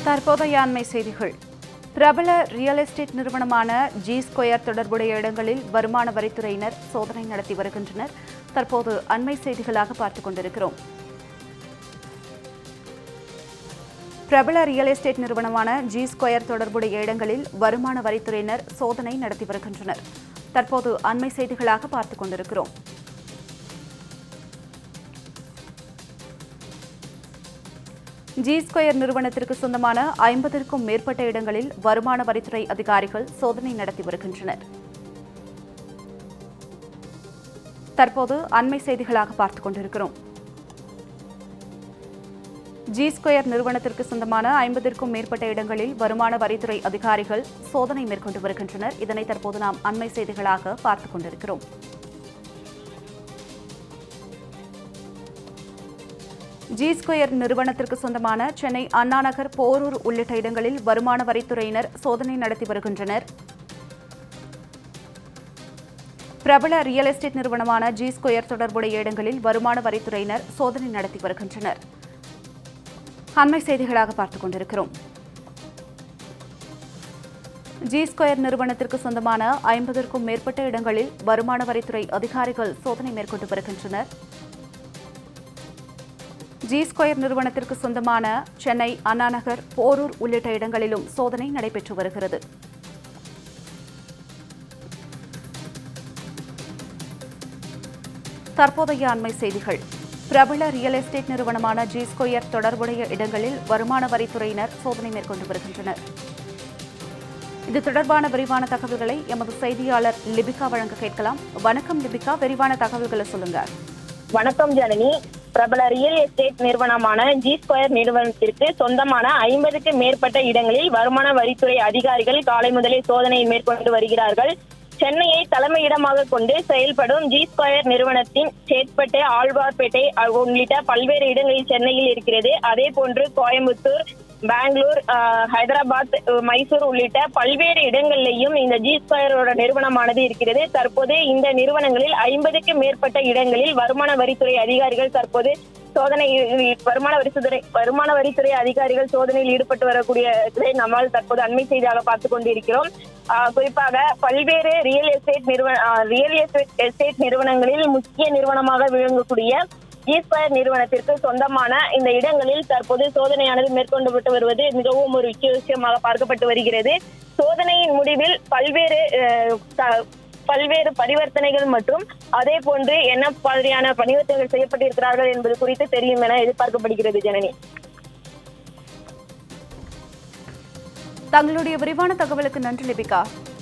தற்போதைய அண்மை செய்திகள் பிரபல ரியல் எஸ்டேட் நிறுவனமான ஜி ஸ்கொயர் தொடர்புடைய இடங்களில் வருமான வரித்துறையினர் சோதனை நடத்தி வருகின்றனர் தற்போது அண்மை செய்திகளாக பார்த்துக் கொண்டிருக்கிறோம் பிரபல ரியல் எஸ்டேட் நிறுவனமான ஜி ஸ்கொயர் தொடர்புடைய இடங்களில் வருமான வரித்துறையினர் சோதனை நடத்தி வருகின்றனர் தற்போது அண்மை செய்திகளாக பார்த்துக் கொண்டிருக்கிறோம் ஜி ஸ்கொயர் நிறுவனத்திற்கு சொந்தமான ஐம்பதற்கும் மேற்பட்ட இடங்களில் வருமான வரித்துறை அதிகாரிகள் சோதனை நடத்தி வருகின்றனர் தற்போது அண்மை செய்திகளாக பார்த்துக் கொண்டிருக்கிறோம் ஜி ஸ்கொயர் நிறுவனத்திற்கு சொந்தமான ஐம்பதிற்கும் மேற்பட்ட இடங்களில் வருமான வரித்துறை அதிகாரிகள் சோதனை மேற்கொண்டு வருகின்றனர் இதனை தற்போது நாம் அண்மை செய்திகளாக பார்த்துக் கொண்டிருக்கிறோம் ஜி ஸ்கொயர் நிறுவனத்திற்கு சொந்தமான சென்னை அண்ணா நகர் போரூர் உள்ளிட்ட இடங்களில் வருமான வரித்துறையினர் சோதனை நடத்தி வருகின்றனர் பிரபல ரியல் எஸ்டேட் நிறுவனமான ஜி ஸ்கொயர் தொடர்புடைய இடங்களில் வருமான வரித்துறையினர் சோதனை நடத்தி வருகின்றனர் அண்மை செய்திகளாக பார்த்துக் கொண்டிருக்கிறோம் ஜி ஸ்கொயர் நிறுவனத்திற்கு சொந்தமான ஐம்பதற்கும் மேற்பட்ட இடங்களில் வருமான வரித்துறை அதிகாரிகள் சோதனை மேற்கொண்டு வருகின்றனர் ஜி ஸ்கொயர் நிறுவனத்திற்கு சொந்தமான சென்னை அண்ணாநகர் போரூர் உள்ளிட்ட இடங்களிலும் சோதனை நடைபெற்று வருகிறது தற்போதைய அண்மை செய்திகள் பிரபல ரியல் எஸ்டேட் நிறுவனமான ஜி ஸ்கொயர் தொடர்புடைய இடங்களில் வருமான வரித்துறையினர் சோதனை மேற்கொண்டு வருகின்றனர் இது தொடர்பான விரிவான தகவல்களை எமது செய்தியாளர் லிபிகா வழங்க கேட்கலாம் வணக்கம் லிபிகா விரிவான தகவல்களை சொல்லுங்க வணக்கம் ஜனனி பிரபல ரியல் எஸ்டேட் நிறுவனமான ஜி ஸ்கொயர் நிறுவனத்திற்கு சொந்தமான ஐம்பதுக்கு மேற்பட்ட இடங்களில் வருமான வரித்துறை அதிகாரிகள் காலை முதலே சோதனை மேற்கொண்டு வருகிறார்கள் சென்னையை தலைமையிடமாக கொண்டு செயல்படும் ஜி ஸ்கொயர் நிறுவனத்தின் சேத்பேட்டை ஆழ்வார்பேட்டை அ- உள்ளிட்ட பல்வேறு இடங்களில் சென்னையில் இருக்கிறது அதே போன்று கோயம்புத்தூர் பெங்களூர் அஹ், ஹைதராபாத் அஹ், மைசூர் உள்ளிட்ட பல்வேறு இடங்களிலேயும் இந்த ஜி ஸ்கொயரோட நிறுவனமானது இருக்கிறது தற்போது இந்த நிறுவனங்களில் ஐம்பதுக்கு மேற்பட்ட இடங்களில் வருமான வரித்துறை அதிகாரிகள் தற்போது சோதனை வருமான வரித்துறை வருமான வரித்துறை அதிகாரிகள் சோதனையில் ஈடுபட்டு வரக்கூடிய இதை நம்மால் தற்போது அண்மை செய்தியாக பார்த்து கொண்டிருக்கிறோம் ஆஹ் குறிப்பாக பல்வேறு ரியல் எஸ்டேட் நிறுவன ரியல் எஸ்டேட் நிறுவனங்களில் முக்கிய நிறுவனமாக விளங்கக்கூடிய ஈஸ்கொயர் நிறுவனத்திற்கு சொந்தமான இந்த இடங்களில் தற்போது சோதனையானது மேற்கொண்டு வருவது மிகவும் ஒரு முக்கிய விஷயமாக பார்க்கப்பட்டு வருகிறது சோதனையின் முடிவில் பல்வேறு அஹ், த- பல்வேறு பரிவர்த்தனைகள் மற்றும் அதே போன்று என்ன மாதிரியான பரிவர்த்தனைகள் செய்யப்பட்டிருக்கிறார்கள் என்பது குறித்து தெரியும் என எதிர்பார்க்கப்படுகிறது ஜனனி தங்களுடைய விரிவான தகவலுக்கு நன்றி லிபிகா